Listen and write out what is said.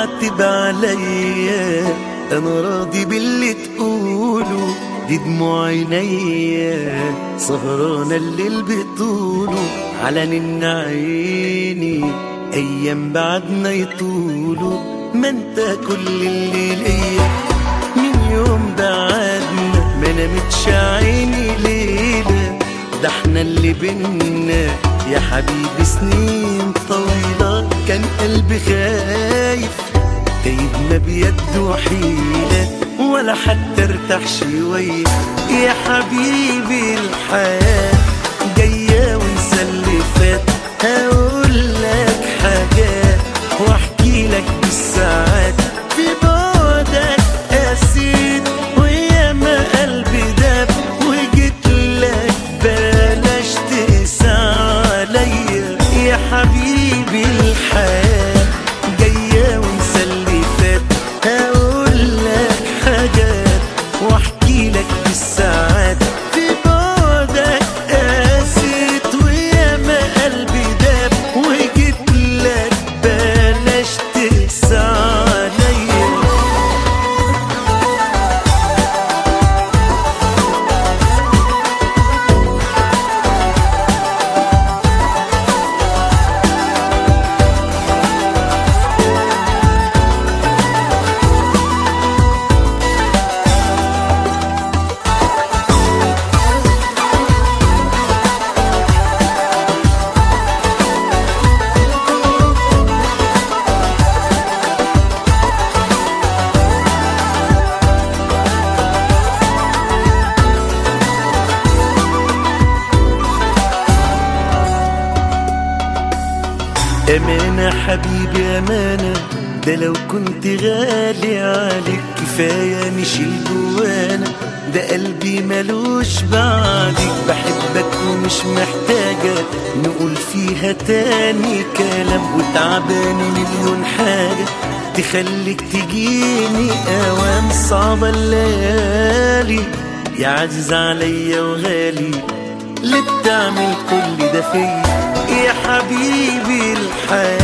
تعتب عليا انا راضي باللي تقوله دي دموع عينيا سهرانة الليل بطوله على نن عيني ايام بعدنا يطولوا ما انت كل اللي ليا من يوم بعدنا ما نامتش عيني ليلة ده احنا اللي بينا يا حبيبي سنين طويلة كان قلبي خايف تايه ما بيده حيلة ولا حتى ارتاح شوية يا حبيبي الحياة جاية ونسى اللي فات هقول لك حاجات واحكي لك بالساعات في بعدك قسيت ويا ما قلبي داب وجيت لك بلاش تقسى عليا يا حبيبي الحياة جاية ونسى اللي فات هقول لك حاجات واحكي لك بالساعات في بعدك قاسيت ويا ما قلبي داب وجيت لك بلاش تقسى عليا أمانة حبيبي أمانة ده لو كنت غالي عليك كفاية نشيل جوانا ده قلبي ملوش بعدك بحبك ومش محتاجة نقول فيها تاني كلام وتعباني مليون حاجة تخليك تجيني أوام صعبة الليالي يا عزيز عليا وغالي اللي بتعمل كل ده فيا يا حبيبي الحياة